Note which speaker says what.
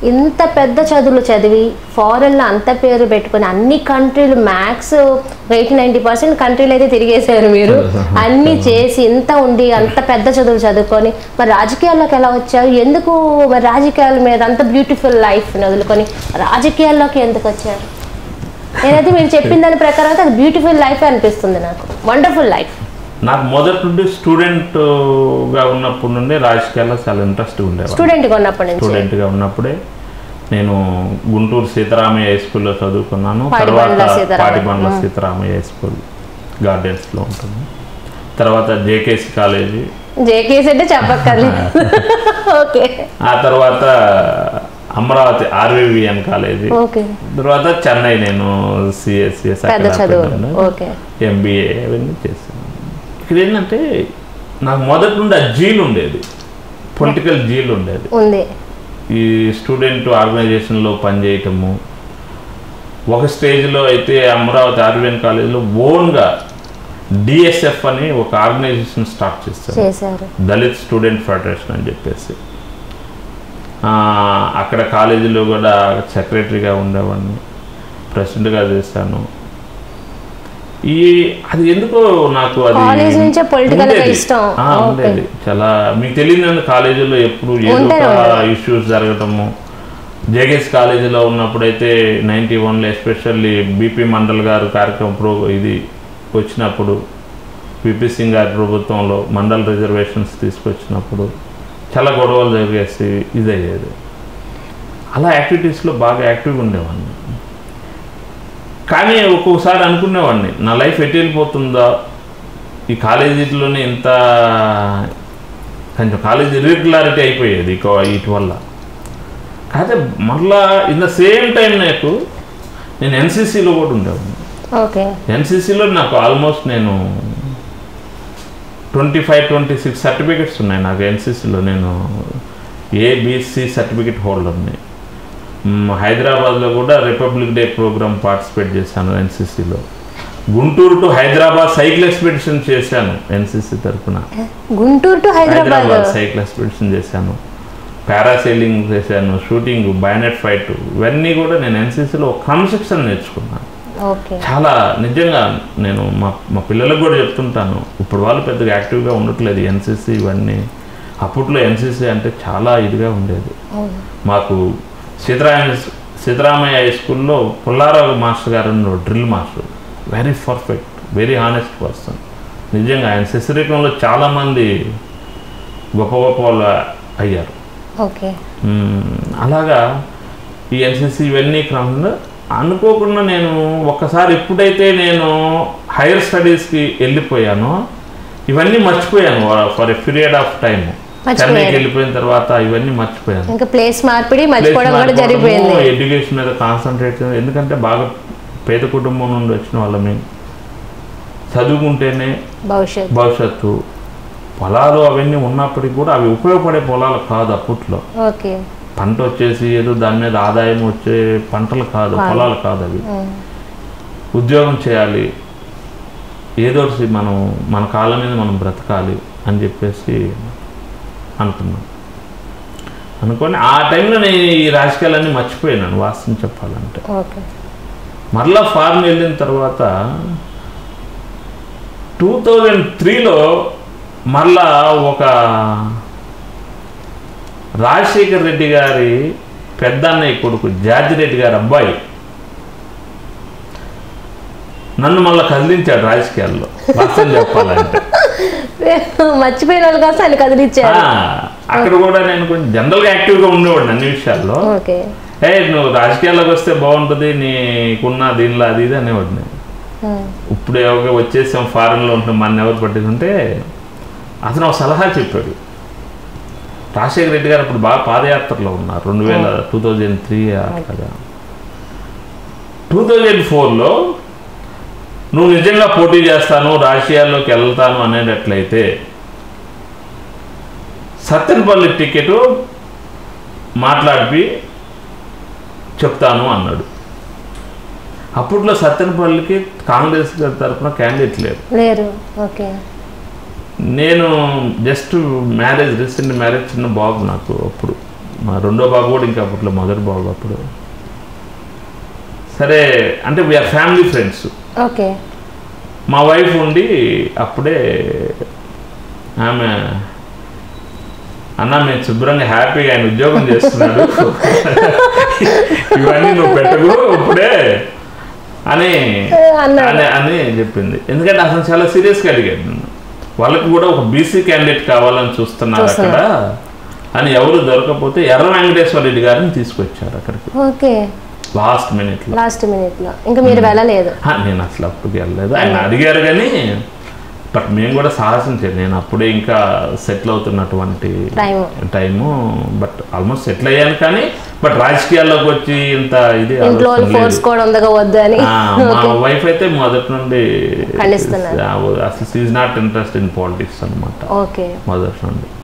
Speaker 1: ఇంత పెద్ద చదువులు చదివి ఫారెన్లో అంత పేరు పెట్టుకొని అన్ని కంట్రీలు మ్యాక్స్ ఎయిటీ నైంటీ పర్సెంట్ కంట్రీలు అయితే తిరిగేశారు మీరు అన్ని చేసి ఇంత ఉండి అంత పెద్ద చదువులు చదువుకొని మరి రాజకీయాల్లోకి ఎలా వచ్చారు ఎందుకు మరి రాజకీయాల మీద అంత బ్యూటిఫుల్ లైఫ్ని వదులుకొని రాజకీయాల్లోకి ఎందుకు వచ్చారు నేనైతే మీరు చెప్పిన దాని ప్రకారం అయితే అది బ్యూటిఫుల్ లైఫ్ అనిపిస్తుంది నాకు వండర్ఫుల్ లైఫ్
Speaker 2: నాకు మొదటి నుండి స్టూడెంట్గా ఉన్నప్పటి నుండి రాజకీయాల్లో చాలా ఇంట్రెస్ట్ ఉండేవాడు
Speaker 1: స్టూడెంట్గా ఉన్నప్పటి నుంచి
Speaker 2: స్టూడెంట్గా ఉన్నప్పుడే నేను గుంటూరు సీతారామయ్య హై స్కూల్లో చదువుకున్నాను
Speaker 1: పాటిబండ్ల
Speaker 2: తర్వాత
Speaker 1: సీతారామయ్య.
Speaker 2: పాటిబండ్ల సీతారామయ్య హై స్కూల్ గార్డెన్స్లో ఉంటుంది తర్వాత జేకేసి కాలేజీ
Speaker 1: జేకేస్ అంటే చెప్పక్కర్లేదు ఓకే
Speaker 2: ఆ తర్వాత అమరావతి ఆర్వీవిఎన్ కాలేజీ
Speaker 1: ఓకే
Speaker 2: తర్వాత చెన్నై నేను సిఎస్సిఎస్
Speaker 1: పెద్ద చదువు ఓకే
Speaker 2: ఎంబీఏ అవన్నీ చేశాను ఇక్కడ ఏంటంటే నాకు మొదటి నుండి ఆ జీల్ ఉండేది పొలిటికల్ జీల్ ఉండేది
Speaker 1: ఉంది
Speaker 2: ఈ స్టూడెంట్ ఆర్గనైజేషన్లో పనిచేయటము ఒక స్టేజ్లో అయితే అమరావతి ఆర్వీఎన్ కాలేజీలో ఓన్గా డిఎస్ఎఫ్ అని ఒక ఆర్గనైజేషన్ స్టార్ట్ చేస్తారు
Speaker 1: చేశారు
Speaker 2: దళిత్ స్టూడెంట్ ఫెడరేషన్ అని చెప్పేసి ఆ, అక్కడ కాలేజీలో కూడా సెక్రటరీగా ఉండేవాడిని ప్రెసిడెంట్గా చేశాను ఈ అది ఎందుకో నాకు అది
Speaker 1: కాలేజ్ నుంచే political గా
Speaker 2: ఉండేది.
Speaker 1: ఇష్టం.
Speaker 2: ఆ,
Speaker 1: ఓకే.
Speaker 2: ఉండేది చాలా మీకు తెలియదు కాలేజీలో ఎప్పుడు ఏదో
Speaker 1: ఉంటాయి,
Speaker 2: ఒక
Speaker 1: ఉంటాయి.
Speaker 2: ఇష్యూస్ జరగటము జేగెస్ కాలేజీలో ఉన్నప్పుడైతే నైంటీ వన్లో ఎస్పెషల్లీ బీపీ మండల్ గారు కార్యక్రమం ప్రో ఇది వచ్చినప్పుడు విపి సింగ్ గారి ప్రభుత్వంలో మండల్ రిజర్వేషన్స్ తీసుకొచ్చినప్పుడు చాలా గొడవలు జరిగేసి ఇది అయ్యేది అలా యాక్టివిటీస్లో బాగా యాక్టివ్గా ఉండేవాడిని కానీ ఒక్కొక్కసారి అనుకునేవాడిని నా లైఫ్ ఎటు వెళ్ళిపోతుందా ఈ కాలేజీలోనే ఇంత కొంచెం కాలేజీ ఇర్రెగ్యులారిటీ అయిపోయేది ఇక వీటి వల్ల కాకపోతే మళ్ళా ఇన్ ద సేమ్ టైం నాకు నేను ఎన్సీసీలో కూడా ఉండేవాడిని
Speaker 1: ఓకే
Speaker 2: ఎన్సీసీలో నాకు ఆల్మోస్ట్ నేను twenty five twenty six certificates ఉన్నాయి నాకు ఎన్సీసీలో నేను ఏబిసి సర్టిఫికెట్ హోల్డర్ని మ్, హైదరాబాద్లో కూడా రిపబ్లిక్ డే ప్రోగ్రామ్ పార్టిసిపేట్ చేశాను ఎన్సీసీలో Guntur to Hyderabad cycle expedition చేశాను ఎన్సీసీ తరఫున
Speaker 1: Guntur to Hyderabad
Speaker 2: Hyderabad cycle expedition చేశాను పారాసైలింగ్ చేశాను షూటింగ్ బైనెట్ ఫైట్ ఇవన్నీ కూడా నేను ఎన్సీసీలో క్రమశిక్షణ నేర్చుకున్నాను
Speaker 1: ఓకే
Speaker 2: చాలా నిజంగా నేను మా మా పిల్లలకు కూడా చెప్తుంటాను ఇప్పుడు వాళ్ళు పెద్దగా యాక్టివ్గా ఉండట్లేదు ఎన్సీసీ ఇవన్నీ అప్పట్లో ఎన్సీసీ అంటే చాలా ఇదిగా ఉండేది మాకు సీతారామ సీతారామయ్య హై స్కూల్లో పుల్లారావు మాస్టర్ గారు ఉన్నారు, drill master very perfect very honest person నిజంగా ఆయన శిశురికంలో చాలామంది గొప్ప గొప్ప వాళ్ళు అయ్యారు
Speaker 1: ఓకే
Speaker 2: మ్మ్. అలాగా ఈ ఎన్సీసీ ఇవన్నీ క్రమంలో అనుకోకుండా నేను ఒక్కసారి ఎప్పుడైతే నేను హైయర్ స్టడీస్కి వెళ్ళిపోయానో ఇవన్నీ మర్చిపోయాను for a period of time
Speaker 1: మర్చిపోయారు.
Speaker 2: చెన్నైకి వెళ్ళిపోయిన తర్వాత ఇవన్నీ మర్చిపోయాను
Speaker 1: ఇంకా ప్లేస్ మార్పిడి మర్చిపోవడం కూడా జరిగిపోయింది
Speaker 2: ఎడ్యుకేషన్ మీద కాన్సన్ట్రేట్ ఎందుకంటే బాగా పేద కుటుంబం నుండి వచ్చిన వాళ్ళమే చదువుకుంటేనే
Speaker 1: భవిష్యత్
Speaker 2: భవిష్యత్తు పొలాలు అవన్నీ ఉన్నప్పటికీ కూడా అవి ఉపయోగపడే పొలాలు కాదు అప్పట్లో
Speaker 1: ఓకే
Speaker 2: పంట వచ్చేసి ఏదో దాని మీద ఆదాయం వచ్చే పంటలు కాదు
Speaker 1: కాదు.
Speaker 2: పొలాలు కాదు అవి ఉద్యోగం చేయాలి ఏదో ఒకటి మనం మన కాళ్ళ మీద మనం బ్రతకాలి అని చెప్పేసి అనుకున్నాం అనుకొని ఆ టైంలో నేను ఈ రాజకీయాలన్నీ మర్చిపోయినాను వాస్తవం చెప్పాలంటే
Speaker 1: ఓకే
Speaker 2: మరలా ఫారెన్ వెళ్ళిన తర్వాత టూ థౌజండ్ త్రీలో మరలా ఒక రాజశేఖర్ రెడ్డి గారి పెద్ద అన్నయ్య కొడుకు జార్జి రెడ్డి గారి అబ్బాయి నన్ను మళ్ళీ కదిలించాడు రాజకీయాల్లో వాస్తవం చెప్పాలంటే
Speaker 1: మర్చిపోయిన వాళ్ళు కాస్త ఆయన కదిలిచ్చారు
Speaker 2: ఆ, అక్కడ కూడా నేను కొంచెం జనరల్గా యాక్టివ్గా ఉండేవాడిని అన్ని విషయాల్లో
Speaker 1: ఓకే
Speaker 2: ఏ నువ్వు రాజకీయాల్లోకి వస్తే బాగుంటుంది నీకున్న దీనిలో అది ఇది అనేవాడిని ఇప్పుడు ఎవరు వచ్చేసాం ఫారెన్లో ఉంటున్నాం మన ఎవరు పట్టిందంటే అతను ఒక సలహా చెప్పాడు రాజశేఖర రెడ్డి గారు అప్పుడు బాగా పాదయాత్రలో ఉన్నారు రెండు వేల టూ థౌజండ్ త్రీ అట్లాగా టూ థౌజండ్ ఫోర్లో నువ్వు నిజంగా పోటీ చేస్తాను రాజకీయాల్లోకి వెళ్తాను అనేటట్లయితే సత్తెనపల్లి టికెట్ మాట్లాడి చెప్తాను అన్నాడు అప్పట్లో సత్తెనపల్లికి కాంగ్రెస్ గారి తరఫున క్యాండిడేట్ లేరు
Speaker 1: లేరు ఓకే
Speaker 2: నేను జస్ట్ మ్యారేజ్ రీసెంట్ మ్యారేజ్ చిన్న బాబు నాకు అప్పుడు మా రెండో బాబు కూడా ఇంకా అప్పట్లో మొదటి బాబు అప్పుడు సరే అంటే వీఆర్ ఫ్యామిలీ ఫ్రెండ్స్
Speaker 1: ఓకే
Speaker 2: మా వైఫ్ ఉండి అప్పుడే ఆమె అన్న మేము శుభ్రంగా హ్యాపీగా ఆయన ఉద్యోగం చేస్తున్నాడు ఇవన్నీ నువ్వు పెట్టకు ఇప్పుడే అని
Speaker 1: అన్నాడు.
Speaker 2: అని అని చెప్పింది ఎందుకంటే అతను చాలా సీరియస్గా అడిగాడు నన్ను వాళ్ళకి కూడా ఒక బీసీ క్యాండిడేట్ కావాలని చూస్తున్నారు అక్కడ అని ఎవరు దొరకపోతే ఎర్ర వెంకటేశ్వర రెడ్డి గారిని తీసుకొచ్చారు అక్కడికి
Speaker 1: ఓకే
Speaker 2: లాస్ట్ మినిట్లో
Speaker 1: లాస్ట్ మినిట్ లో ఇంకా మీరు వెళ్ళలేదు
Speaker 2: నేను అసలు అప్పటికి వెళ్ళలేదు ఆయన అడిగారు కానీ బట్ మేము కూడా సాహసించాను నేను అప్పుడే ఇంకా సెటిల్ అవుతున్నటువంటి
Speaker 1: time
Speaker 2: time but almost settle అయ్యాను కానీ బట్ రాజకీయాల్లోకి వచ్చి ఇంత ఇది
Speaker 1: ఇంట్లో
Speaker 2: ఆలోచన లేదు.
Speaker 1: ఫోర్స్ కూడా ఉందగా వద్దు అని
Speaker 2: ఆ, మా వైఫ్ అయితే మొదటి నుండి
Speaker 1: ఖండిస్తున్నారు.
Speaker 2: అసలు is not interest in politics అన్నమాట
Speaker 1: ఓకే
Speaker 2: మొదటి నుండి